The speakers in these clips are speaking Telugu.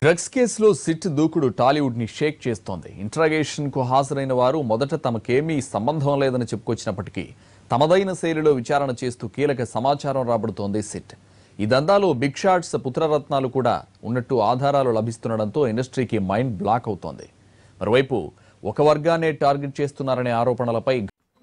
డ్రగ్స్ కేసులో సిట్ దూకుడు టాలీవుడ్ ని షేక్ చేస్తోంది ఇంట్రాగేషన్ కు హాజరైన వారు మొదట తమకేమీ సంబంధం లేదని చెప్పుకొచ్చినప్పటికీ తమదైన శైలిలో విచారణ చేస్తూ కీలక సమాచారం రాబడుతోంది సిట్ ఈ దందాలో బిగ్ షాట్స్ పుత్రరత్నాలు కూడా ఉన్నట్టు ఆధారాలు లభిస్తుండటంతో ఇండస్ట్రీకి మైండ్ బ్లాక్ అవుతోంది మరోవైపు ఒక వర్గాన్నే టార్గెట్ చేస్తున్నారనే ఆరోపణలపై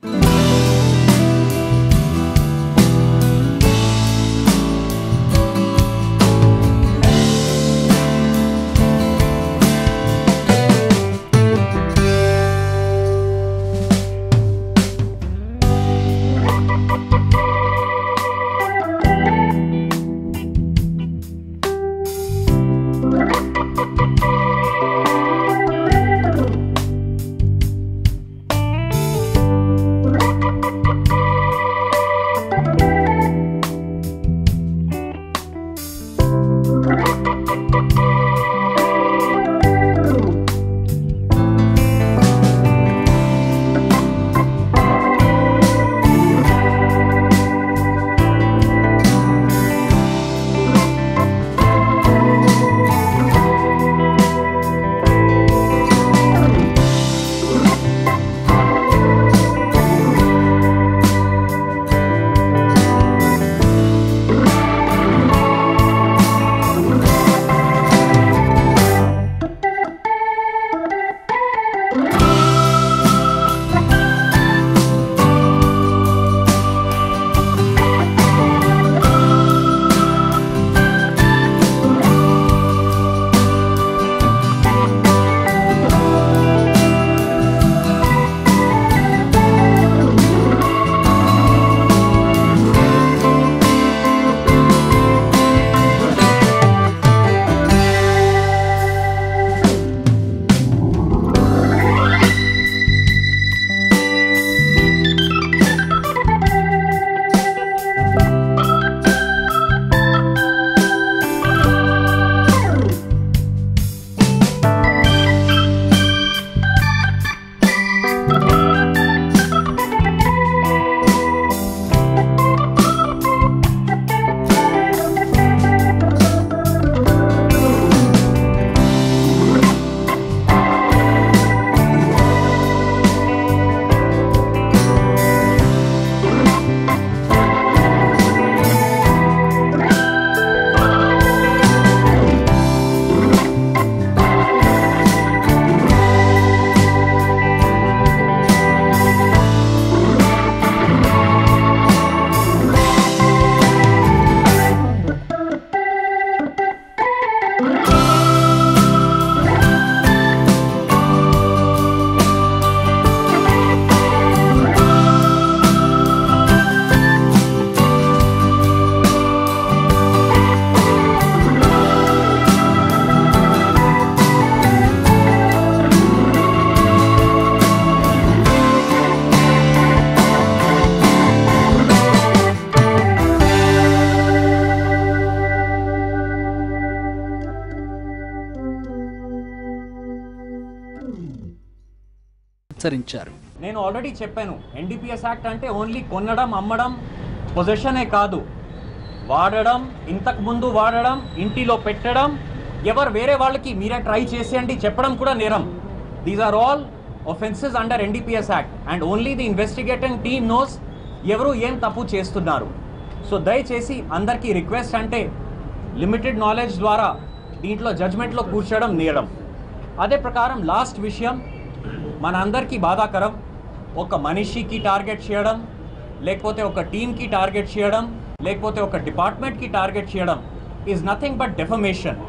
హెచ్చరించారు నేను ఆల్రెడీ చెప్పాను ఎన్డీపీఎస్ యాక్ట్ అంటే ఓన్లీ కొనడం అమ్మడం పొజిషనే కాదు వాడడం ఇంతకు ముందు వాడడం ఇంటిలో పెట్టడం ఎవరు వేరే వాళ్ళకి మీరే ట్రై చేసేయండి చెప్పడం కూడా నేరం these are all offences under NDPS act and only the investigating team knows ఎవరు ఏం తప్పు చేస్తున్నారు సో దయచేసి అందరికీ రిక్వెస్ట్ అంటే లిమిటెడ్ నాలెడ్జ్ ద్వారా దీంట్లో జడ్జ్మెంట్లో కూర్చోవడం నేరం అదే ప్రకారం లాస్ట్ విషయం మన అందరికీ బాధాకరం ఒక మనిషికి టార్గెట్ చేయడం లేకపోతే ఒక టీంకి టార్గెట్ చేయడం లేకపోతే ఒక డిపార్ట్మెంట్కి టార్గెట్ చేయడం ఈజ్ నథింగ్ బట్ డెఫమేషన్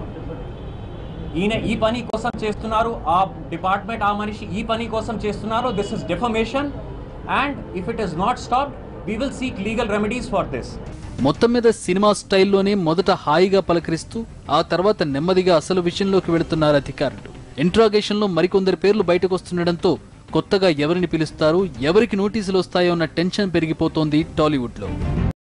ఈయన ఈ పని కోసం చేస్తున్నారు ఆ డిపార్ట్మెంట్ ఆ మనిషి ఈ పని కోసం చేస్తున్నారు this is defamation and if it is not stop we will seek legal remedies for this మొత్తం మీద సినిమా స్టైల్లోనే మొదట హాయిగా పలకరిస్తూ ఆ తర్వాత నెమ్మదిగా అసలు విషయంలోకి వెళుతున్నారు అధికారులు ఇంట్రాగేషన్లో మరికొందరి పేర్లు బయటకు వస్తుండటంతో కొత్తగా ఎవరిని పిలుస్తారు ఎవరికి నోటీసులు వస్తాయో అన్న టెన్షన్ పెరిగిపోతోంది టాలీవుడ్లో